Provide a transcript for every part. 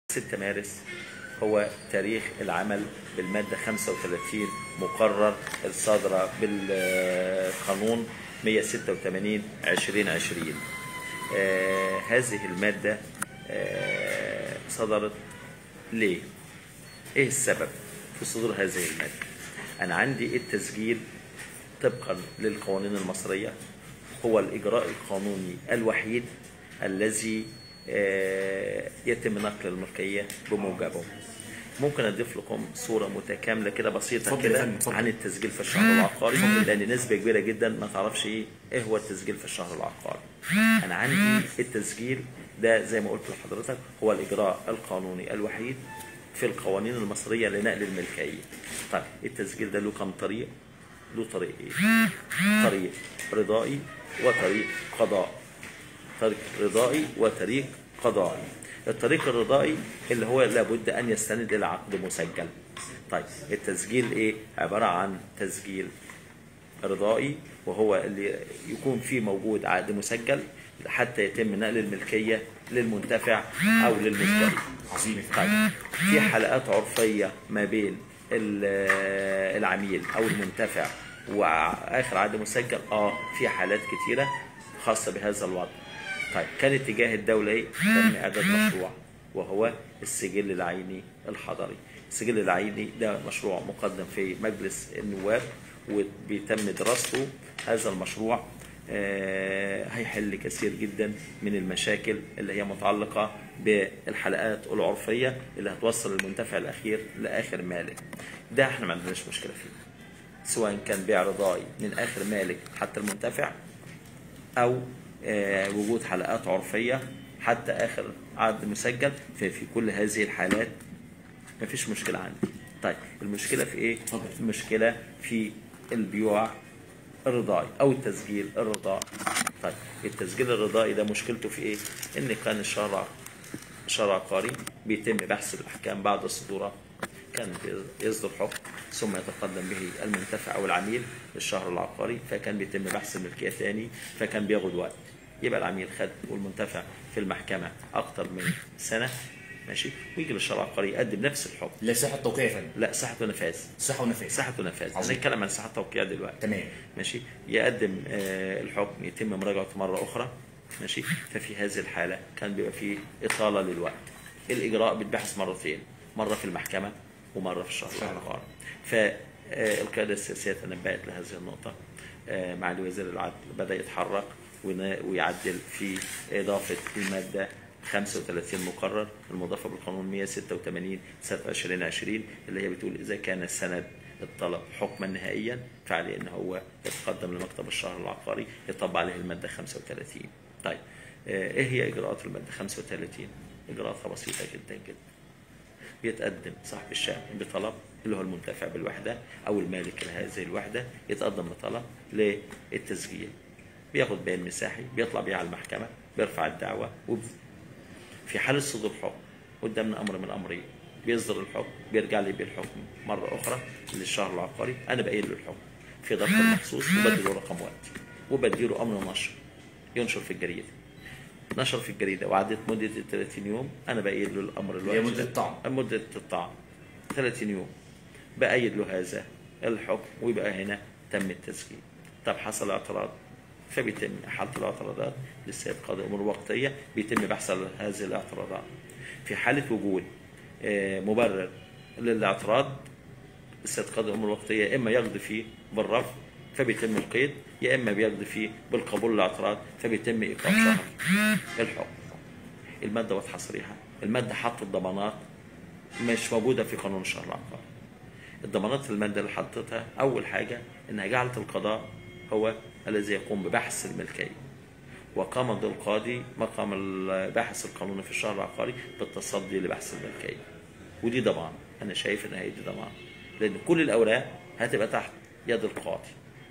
6 مارس هو تاريخ العمل بالمادة 35 مقرر الصادرة بالقانون 186 2020 آه هذه المادة آه صدرت ليه؟ ايه السبب في صدور هذه المادة؟ أنا عندي التسجيل طبقا للقوانين المصرية هو الإجراء القانوني الوحيد الذي آه، يتم نقل الملكية بموجبه ممكن اضيف لكم صوره متكامله كده بسيطه اتفضل يا كده فندم، اتفضل. عن التسجيل في الشهر العقاري لان نسبه كبيره جدا ما تعرفش ايه ايه هو التسجيل في الشهر العقاري انا عندي التسجيل ده زي ما قلت لحضرتك هو الاجراء القانوني الوحيد في القوانين المصريه لنقل الملكيه طيب التسجيل ده له كم طريق له طريق ايه طريق رضائي وطريق قضاء طريق رضائي وطريق قضائي الطريق الرضائي اللي هو لابد ان يستند الى عقد مسجل طيب التسجيل ايه عباره عن تسجيل رضائي وهو اللي يكون فيه موجود عقد مسجل حتى يتم نقل الملكيه للمنتفع او للمشتري عظيم يا فندم. طيب في حلقات عرفيه ما بين ال- العميل او المنتفع واخر عقد مسجل اه في حالات كتيره خاصه بهذا الوضع طيب كان اتجاه الدوله ايه؟ تم اعداد مشروع وهو السجل العيني الحضري السجل العيني ده مشروع مقدم في مجلس النواب وبيتم دراسته هذا المشروع آه، هيحل كثير جدا من المشاكل اللي هي متعلقة بالحلقات العرفية اللي هتوصل المنتفع الأخير لآخر مالك ده احنا ما عندناش مشكلة فيه سواء كان بيع رضائي من آخر مالك حتى المنتفع أو آه، وجود حلقات عرفية حتى آخر عقد مسجل ففي كل هذه الحالات مفيش مشكلة عندي طيب المشكلة في ايه؟ اتفضل. المشكلة في البيوع الرضائي او التسجيل الرضائي طيب التسجيل الرضائي ده مشكلته في ايه؟ ان كان الشرع شرع عقاري بيتم بحث الاحكام بعد صدورها كان يصدر حكم ثم يتقدم به المنتفع او العميل للشهر العقاري فكان بيتم بحث الملكيه ثاني فكان بياخد وقت يبقى العميل خد والمنتفع في المحكمه اكتر من سنه ماشي ويجي للشرع العقاري يقدم نفس الحكم لا صحه توقيع يا فندم لا صحة ونفاذ صحه ونفاذ صحة ونفاذ عظيم. هنتكلم عن صحة توقيع دلوقتي تمام ماشي يقدم آه، الحكم يتم مراجعته مرة أخرى ماشي ففي هذه الحالة كان بيبقى فيه إطالة للوقت الإجراء بيتبحث مرتين مرة في المحكمة ومرة في الشهر العقاري فالقيادة السياسية تنبأت لهذه النقطة آه، معالي وزير العدل بدأ يتحرك ون- ويعدل في إضافة المادة 35 مقرر المضافة بالقانون 186 سنة 2020 اللي هي بتقول إذا كان السند الطلب حكما نهائيا فعليه ان هو يتقدم لمكتب الشهر العقاري يطبق عليه الماده 35 طيب آه، ايه هي اجراءات الماده 35 اجراءاتها بسيطه جدا جدا بيتقدم صاحب الشأن بطلب اللي هو المنتفع بالوحدة أو المالك لهذه الوحدة يتقدم بطلب للتسجيل بياخد بيان مساحي بيطلع بيه على المحكمة بيرفع الدعوة وب... في حالة صدور حكم قدامنا أمر من أمرين بيصدر الحكم بيرجع لي بالحكم مرة أخرى للشهر العقاري أنا بقيل له الحكم في دفتر مخصوص وبديله رقم وقتي وبديله أمر نشر ينشر في الجريدة نشر في الجريدة وعدت مدة ال 30 يوم أنا بقيل له الأمر اللي هي الوقتي مدة ده. الطعن. مدة الطعن 30 يوم بأيد له هذا الحكم ويبقى هنا تم التسجيل طب حصل اعتراض فبيتم إحالة الاعتراضات للسيد قاضي الأمور الوقتية بيتم بحث على هذه الاعتراضات في حالة وجود آه، مبرر للاعتراض السيد قاضي الأمور الوقتية يا إما يقضي فيه بالرفض فبيتم القيد يا إما بيقضي فيه بالقبول الاعتراض فبيتم إيقاف شهر الحكم المادة واضحة صريحة المادة حطت ضمانات مش موجودة في قانون الشهر العقاري الضمانات المادة اللي حطتها أول حاجة إنها جعلت القضاء هو الذي يقوم ببحث الملكية وقام القاضي مقام الباحث القانوني في الشهر العقاري بالتصدي لبحث الملكية ودي ضمان أنا شايف إن هي دي ضمان لأن كل الأوراق هتبقى تحت يد القاضي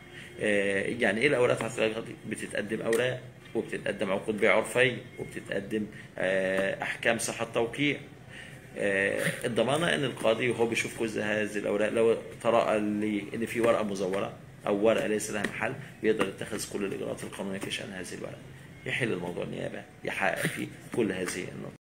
آه، يعني ايه الاوراق تحت القاضي بتتقدم اوراق وبتتقدم عقود بيع عرفيه وبتتقدم آه، احكام صحه توقيع آه، الضمانه ان القاضي وهو بيشوف كل هذه الاوراق لو تراءى لي ان في ورقه مزوره او ورقه ليس لها محل بيقدر يتخذ كل الاجراءات القانونيه في شان هذه الورقه يحل الموضوع النيابه يحقق فيه كل هذه النقط